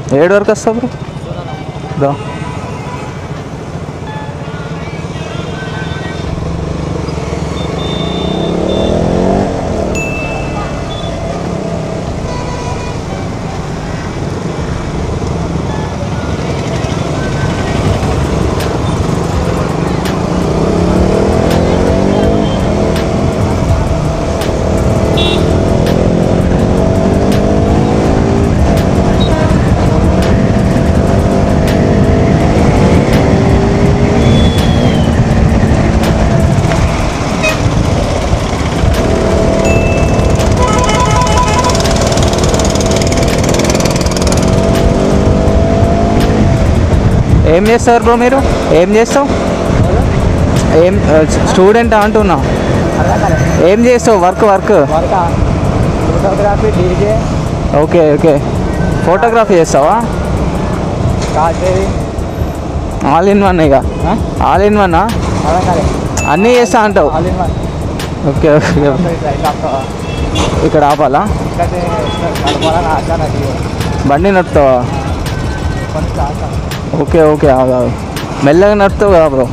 ఏడు వరకు వస్తావు బ్రో దా ఏం చేస్తారు బ్రో మీరు ఏం చేస్తావు ఏం స్టూడెంట్ అంటున్నా ఏం చేస్తావు work work work photography DJ okay okay photography చేస్తావా కాసేది ఆల్ ఇన్ వన్ ఇక ఆల్ ఇన్ వన్ అర్థం కాలే అన్నీ చేస్తా అంటావు all in one okay okay ఇక్కడ ఆపాలా కలపాలని ఆశ నాకు బండి నడుపుతావా కొంచెం ఆశ ఓకే ఓకే ఆగు, ఆగు. మెల్లగా నడుపుతావు కదా బ్రో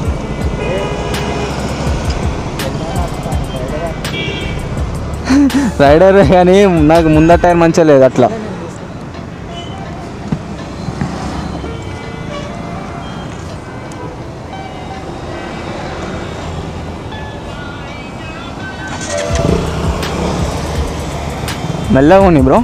రైడర్ కానీ నాకు ముందర టైర్ మంచిగా లేదు అట్లా మెల్లగా ఉంది bro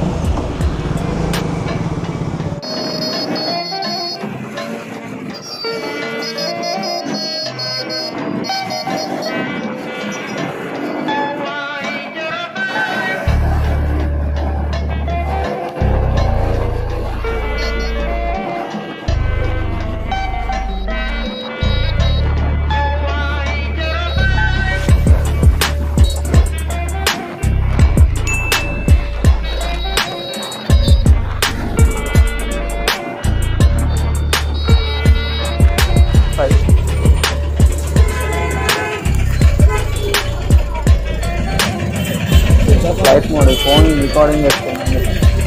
flight mode phone recording చేస్తున్నాను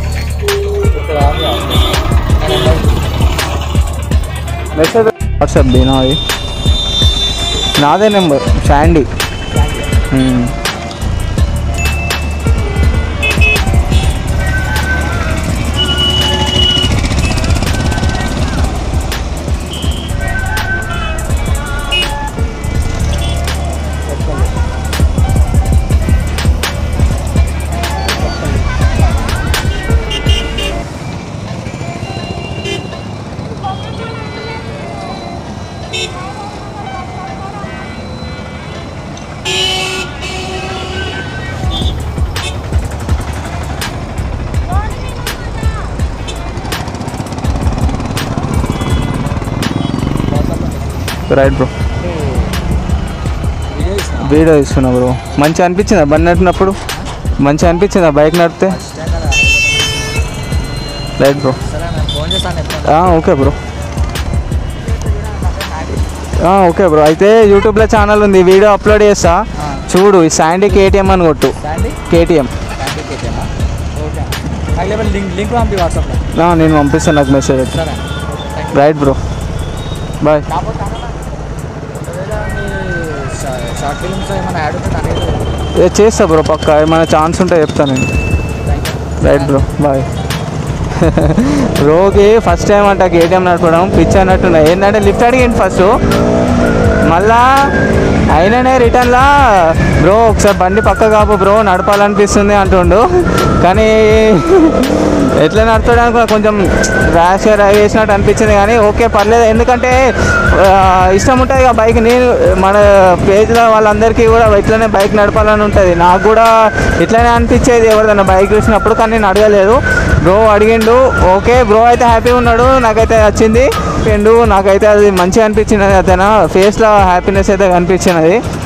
మెసేజ్ వాట్సాప్ ది నాది నాదే నెంబర్ శాండీ మ్మ్. రైట్ బ్రో వీడియో ఇస్తున్నా బ్రో మంచిగా అనిపించిందా బండి నడిపినప్పుడు మంచిగా అనిపించిందా బైక్ నడిపితే రైట్ బ్రో సరే నేను ఫోన్ చేస్తాను ఎప్పుడు ఆ, ఓకే బ్రో ఆ, ఓకే బ్రో అయితే యూట్యూబ్లో ఛానల్ ఉంది వీడియో అప్లోడ్ చేస్తా చూడు ఈ శాండీ కేటీఎం అని కొట్టు శాండీ కేటీఎం శాండీ కేటీఎమా ఓకే నాకు లేవల్ లింక్ లింక్ పంపి వాట్సాప్లో నేను పంపిస్తాను నాకు మెసేజ్ అయితే సరే రైట్ బ్రో బాయ్ కాకపోతే అన్న, ఒకవేళ మీ షా- షార్ట్ ఫిల్మ్స్ ఏమైనా యాడ్ ఉంటే నాకు ఏ చేస్తా బ్రో పక్క ఏమైనా ఛాన్స్ ఉంటే చెప్తాను నేను thank you right bro bye బ్రోకి ఫస్ట్ టైం అంట కేటీఎం నడపడం పిచ్చి అన్నట్టున్నాయి ఏంటంటే లిఫ్ట్ అడిగింది ఫస్ట్ మళ్ళా అయిననే రిటర్న్లా బ్రో ఒకసారి బండి పక్క కాపు బ్రో నడపాలనిపిస్తుంది అంటుండు కానీ ఎట్లా నడపడానికి కొంచెం ర్యాష్గా డ్రైవ్ చేసినట్టు అనిపించింది కానీ ఓకే పర్లేదు ఎందుకంటే ఆ, ఇష్టం ఉంటుంది ఇక బైక్ నేను మన పేజ్లో వాళ్ళందరికీ కూడా ఇట్లనే బైక్ నడపాలని ఉంటుంది నాకు కూడా ఇట్లనే అనిపించేది ఎవరిదైనా బైక్ చూసినప్పుడు కానీ నేను అడగలేదు బ్రో అడిగిండు ఓకే బ్రో అయితే హ్యాపీ ఉన్నాడు నాకైతే వచ్చింది చెప్పిండు నాకైతే అది మంచిగా అనిపించినది అతను ఫేస్లో హ్యాపీనెస్ అయితే కనిపించినది